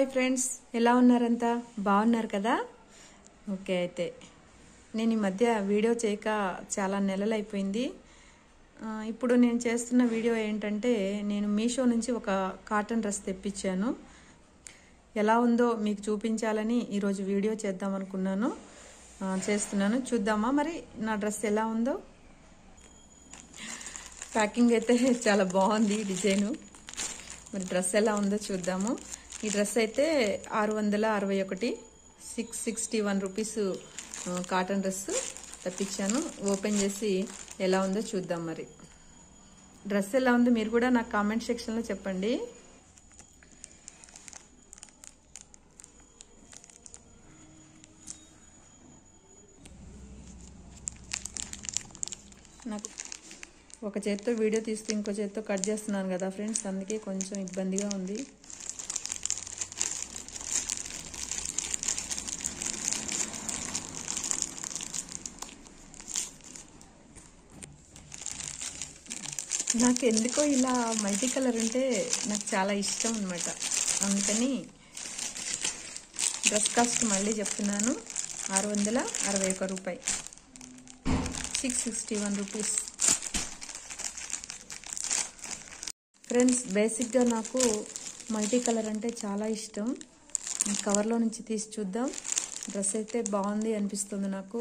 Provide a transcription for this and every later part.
Friends ఎలా ఉన్నారంతా బాగున్నారు కదా ఓకే అయితే నేను ఈ మధ్య వీడియో చేయక చాలా నెలలు అయిపోయింది ఆ, ఇప్పుడు నేను చేస్తున్న వీడియో ఏంటంటే నేను మీషో నుంచి ఒక కాటన్ డ్రెస్ తెప్పించాను ఎలా ఉందో మీకు చూపించాలని ఈరోజు వీడియో చేద్దాం అనుకున్నాను ఆ, చేస్తున్నాను చూద్దామా మరి నా డ్రెస్ ఎలా ఉందో ప్యాకింగ్ అయితే చాలా బాగుంది డిజైను మరి డ్రెస్ ఎలా ఉందో చూద్దాము ఈ డ్రెస్ అయితే ఆరు వందల అరవై ఒకటి సిక్స్ సిక్స్టీ వన్ రూపీస్ ఆ, కాటన్ డ్రెస్ తెప్పించాను ఓపెన్ చేసి ఎలా ఉందో చూద్దాం మరి డ్రెస్ ఎలా ఉందో మీరు కూడా నాకు కామెంట్ సెక్షన్లో చెప్పండి నాకు ఒక చేత్తో వీడియో తీస్తూ ఇంకో చేత్తో కట్ చేస్తున్నాను కదా ఫ్రెండ్స్ అందుకే కొంచెం ఇబ్బందిగా ఉంది నాకు ఎందుకో ఇలా మల్టీ కలర్ అంటే నాకు చాలా ఇష్టం అనమాట అందుకని డ్రెస్ కాస్ట్ మళ్ళీ చెప్తున్నాను ఆరు వందల అరవై ఒక రూపాయి six sixty one rupees friends బేసిక్గా నాకు మల్టీ కలర్ అంటే చాలా ఇష్టం కవర్లో నుంచి తీసి చూద్దాం డ్రెస్ అయితే బాగుంది అనిపిస్తుంది నాకు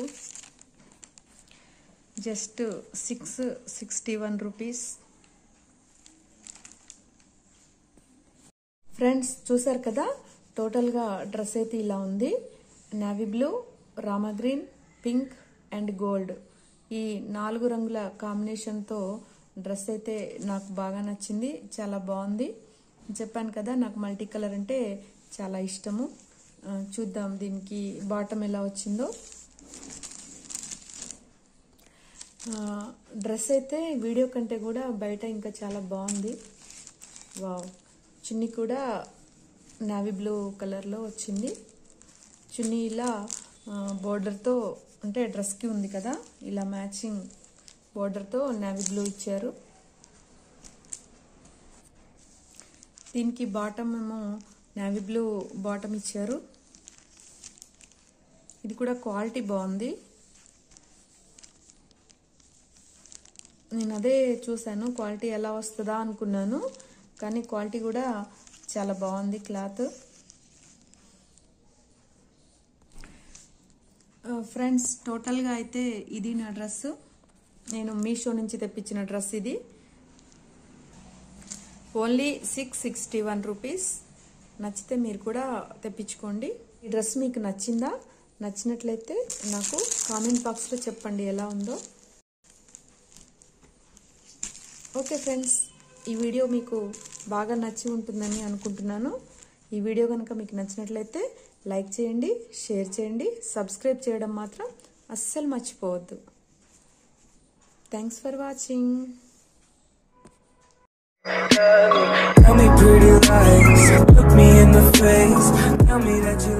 just six sixty one rupees friends చూసారు కదా టోటల్గా డ్రెస్ అయితే ఇలా ఉంది navy blue Rama green pink and gold ఈ నాలుగు రంగుల కాంబినేషన్తో డ్రెస్ అయితే నాకు బాగా నచ్చింది చాలా బాగుంది చెప్పాను కదా నాకు మల్టీ కలర్ అంటే చాలా ఇష్టము ఆ, చూద్దాం దీనికి బాటమ్ ఎలా వచ్చిందో ఆ, డ్రెస్ అయితే వీడియో కంటే కూడా బయట ఇంకా చాలా బాగుంది వావ్ చున్నీ కూడా నావీ బ్లూ కలర్లో వచ్చింది చున్నీ ఇలా బోర్డర్తో అంటే డ్రెస్కి ఉంది కదా ఇలా మ్యాచింగ్ బోర్డర్తో నావీ బ్లూ ఇచ్చారు దీనికి బాటమ్ ఏమో నావీ బ్లూ బాటమ్ ఇచ్చారు ఇది కూడా క్వాలిటీ బాగుంది నేను అదే చూశాను క్వాలిటీ ఎలా వస్తుందా అనుకున్నాను కానీ క్వాలిటీ కూడా చాలా బాగుంది క్లాత్ ఫ్రెండ్స్ టోటల్గా అయితే ఇది నా డ్రెస్ నేను మీషో నుంచి తెప్పించిన డ్రెస్ ఇది only six sixty one rupees నచ్చితే మీరు కూడా తెప్పించుకోండి ఈ డ్రెస్ మీకు నచ్చిందా నచ్చినట్లయితే నాకు కామెంట్ బాక్స్లో చెప్పండి ఎలా ఉందో ఓకే ఫ్రెండ్స్ ఈ వీడియో మీకు బాగా నచ్చి ఉంటుందని అనుకుంటున్నాను ఈ వీడియో కనుక మీకు నచ్చినట్లయితే లైక్ చేయండి షేర్ చేయండి సబ్స్క్రైబ్ చేయడం మాత్రం అస్సలు మర్చిపోవద్దు thanks for watching Tell me pretty lies, look me in the face. Tell me that you